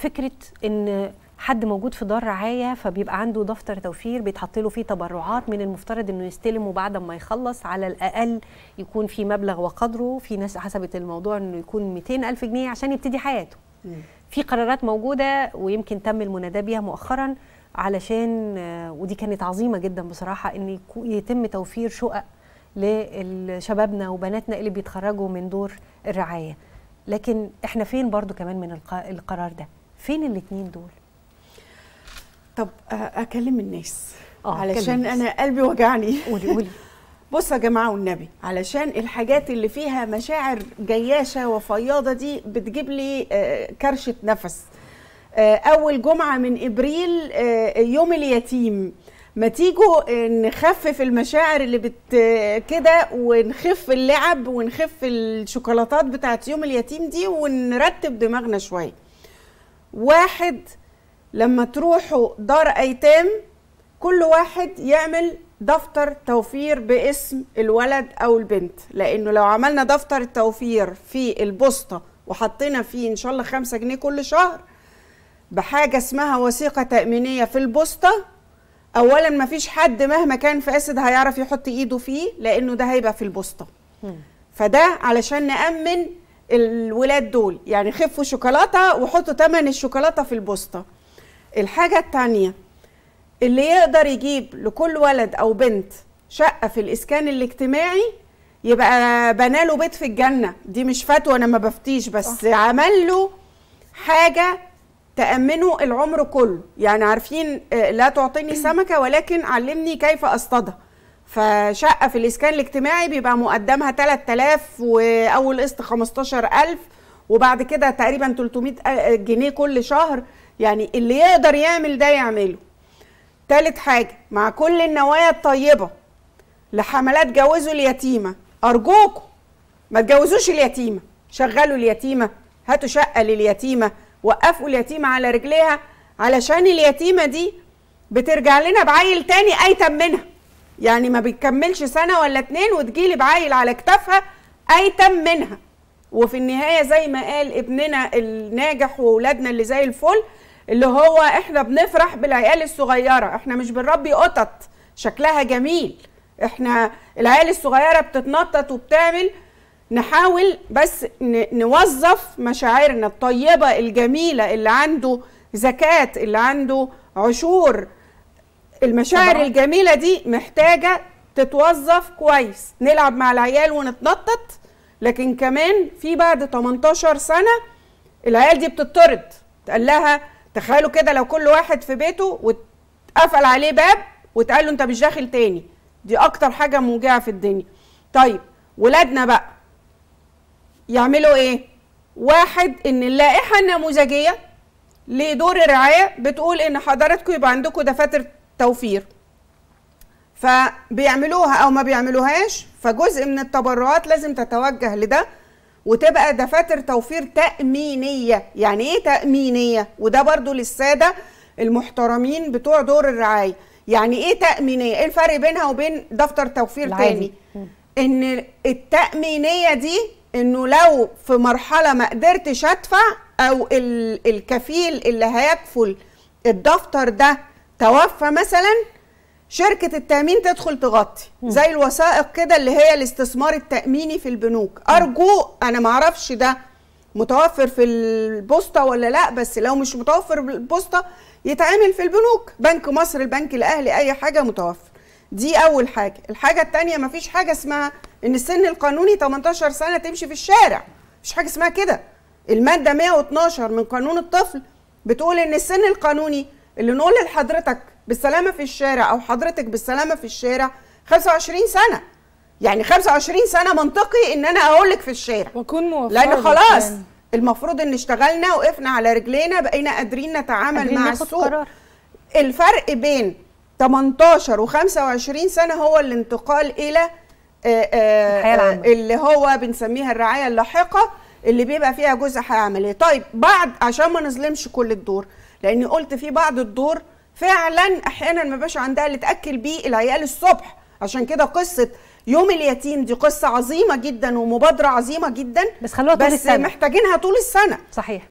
فكره ان حد موجود في دار رعايه فبيبقى عنده دفتر توفير بيتحط له فيه تبرعات من المفترض انه يستلمه بعد ما يخلص على الاقل يكون في مبلغ وقدره في ناس حسبت الموضوع انه يكون 200 الف جنيه عشان يبتدي حياته في قرارات موجوده ويمكن تم المناداه بيها مؤخرا علشان آه، ودي كانت عظيمه جدا بصراحه ان يكو- يتم توفير شقق لشبابنا وبناتنا اللي بيتخرجوا من دور الرعايه لكن احنا فين برضو كمان من الق- القرار ده فين الاتنين دول طب آه، اكلم الناس آه، علشان كلم الناس. انا قلبي وجعني قولي قولي بصوا يا جماعه والنبي علشان الحاجات اللي فيها مشاعر جياشه وفياضه دي بتجيب لي آه، كرشه نفس آه، اول جمعه من ابريل آه، يوم اليتيم ما تيجوا آه، نخفف المشاعر اللي بت آه، كده ونخف اللعب ونخف الشوكولاتات بتاعت يوم اليتيم دي ونرتب دماغنا شويه واحد لما تروحوا دار ايتام كل واحد يعمل دفتر توفير باسم الولد او البنت لانه لو عملنا دفتر التوفير في البوسطه وحطينا فيه ان شاء الله خمسة جنيه كل شهر بحاجه اسمها وثيقه تامينيه في البوسطه اولا ما فيش حد مهما كان فاسد هيعرف يحط ايده فيه لانه ده هيبقى في البوسطه فده علشان نامن الولاد دول يعني خفوا شوكولاته وحطوا تمن الشوكولاته في البوسطه الحاجه التانيه اللي يقدر يجيب لكل ولد او بنت شقه في الاسكان الاجتماعي يبقى بناله بيت في الجنه دي مش فتوى انا ما بفتيش بس صح. عمل له حاجه تامنه العمر كله يعني عارفين آه، لا تعطيني سمكه ولكن علمني كيف اصطادها فشقه في الاسكان الاجتماعي بيبقى مقدمها 3000 واول قسط 15000 وبعد كده تقريبا 300 جنيه كل شهر يعني اللي يقدر يعمل ده يعمله تالت حاجة مع كل النوايا الطيبة لحملات جوزوا اليتيمة أرجوكم ما تجوزوش اليتيمة شغلوا اليتيمة هاتوا شقة لليتيمة وقفوا اليتيمة على رجليها علشان اليتيمة دي بترجع لنا بعيل تاني أيتم منها يعني ما بتكملش سنة ولا اتنين وتجيلي بعيل على كتافها أيتم منها وفي النهاية زي ما قال ابننا الناجح وولادنا اللي زي الفل اللي هو احنا بنفرح بالعيال الصغيرة احنا مش بنربي قطط شكلها جميل احنا العيال الصغيرة بتتنطط وبتعمل نحاول بس ن- نوظف مشاعرنا الطيبة الجميلة اللي عنده زكاة اللي عنده عشور المشاعر طبعاً. الجميلة دي محتاجة تتوظف كويس نلعب مع العيال ونتنطط لكن كمان في بعد 18 سنة العيال دي بتطرد تقال لها تخيلوا كده لو كل واحد في بيته واتقفل عليه باب واتقال له انت مش داخل تاني دي اكتر حاجة موجعة في الدنيا طيب ولادنا بقى يعملوا ايه واحد ان اللائحة النموذجية لدور الرعاية بتقول ان حضراتكم يبقى عندكم دفاتر توفير فبيعملوها او ما بيعملوهاش فجزء من التبرعات لازم تتوجه لده وتبقى دفاتر توفير تأمينية يعني ايه تأمينية وده برضو للسادة المحترمين بتوع دور الرعاية يعني ايه تأمينية ايه الفرق بينها وبين دفتر توفير العادي. تاني ان التأمينية دي انه لو في مرحلة ما قدرتش ادفع او ال- الكفيل اللي هيكفل الدفتر ده توفى مثلا شركة التأمين تدخل تغطي زي الوثائق كده اللي هي الاستثمار التأميني في البنوك أرجو أنا معرفش ده متوفر في البوسطة ولا لا بس لو مش متوفر في البوسطة يتعمل في البنوك بنك مصر البنك الأهلي أي حاجة متوفر دي أول حاجة الحاجة التانية مفيش حاجة اسمها إن السن القانوني 18 سنة تمشي في الشارع مفيش حاجة اسمها كده المادة 112 من قانون الطفل بتقول إن السن القانوني اللي نقول لحضرتك بالسلامة في الشارع أو حضرتك بالسلامة في الشارع 25 سنة يعني 25 سنة منطقي إن أنا أقول لك في الشارع واكون موفقه لان خلاص كمان. المفروض ان اشتغلنا وقفنا على رجلينا بقينا قادرين نتعامل قادرين مع ناخد السوق قرار. الفرق بين 18 و25 سنه هو الانتقال الى آه، آه، الحياة العامة. آه، اللي هو بنسميها الرعايه اللاحقه اللي بيبقى فيها جزء حياه عمليه طيب بعد عشان ما نظلمش كل الدور لاني قلت في بعض الدور فعلا احيانا ما بقاش عندها اللي تاكل بيه العيال الصبح عشان كده قصه يوم اليتيم دي قصه عظيمه جدا ومبادره عظيمه جدا بس خلوها طول بس السنة. محتاجينها طول السنه صحيح